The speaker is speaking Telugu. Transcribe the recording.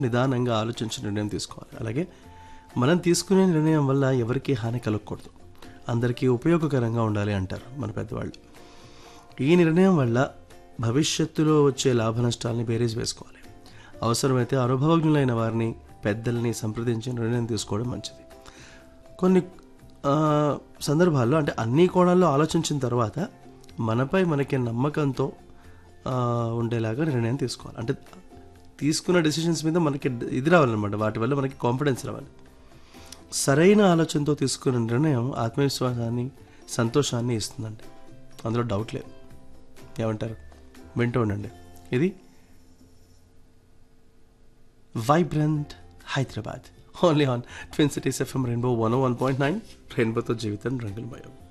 నిదానంగా ఆలోచించి నిర్ణయం తీసుకోవాలి అలాగే మనం తీసుకునే నిర్ణయం వల్ల ఎవరికీ హాని కలగకూడదు అందరికీ ఉపయోగకరంగా ఉండాలి అంటారు మన పెద్దవాళ్ళు ఈ నిర్ణయం వల్ల భవిష్యత్తులో వచ్చే లాభ నష్టాలని బేరీజ్ వేసుకోవాలి అవసరమైతే అనుభవజ్ఞులైన వారిని పెద్దల్ని సంప్రదించి నిర్ణయం తీసుకోవడం మంచిది కొన్ని ఆ, సందర్భాల్లో అంటే అన్ని కోణాల్లో ఆలోచించిన తర్వాత మనపై మనకి నమ్మకంతో ఆ, ఉండేలాగా నిర్ణయం తీసుకోవాలి అంటే తీసుకున్న డెసిషన్స్ మీద మనకి ఇది రావాలన్నమాట వాటి వల్ల మనకి కాన్ఫిడెన్స్ రావాలి సరైన ఆలోచనతో తీసుకున్న నిర్ణయం ఆత్మవిశ్వాసాన్ని సంతోషాన్ని ఇస్తుందండి అందులో డౌట్ లేదు ఏమంటారు వింటూ ఉండండి ఇది vibrant Hyderabad only on twin cities FM rainbow one one point nine రెయిన్బోతో జీవితం రంగులమయం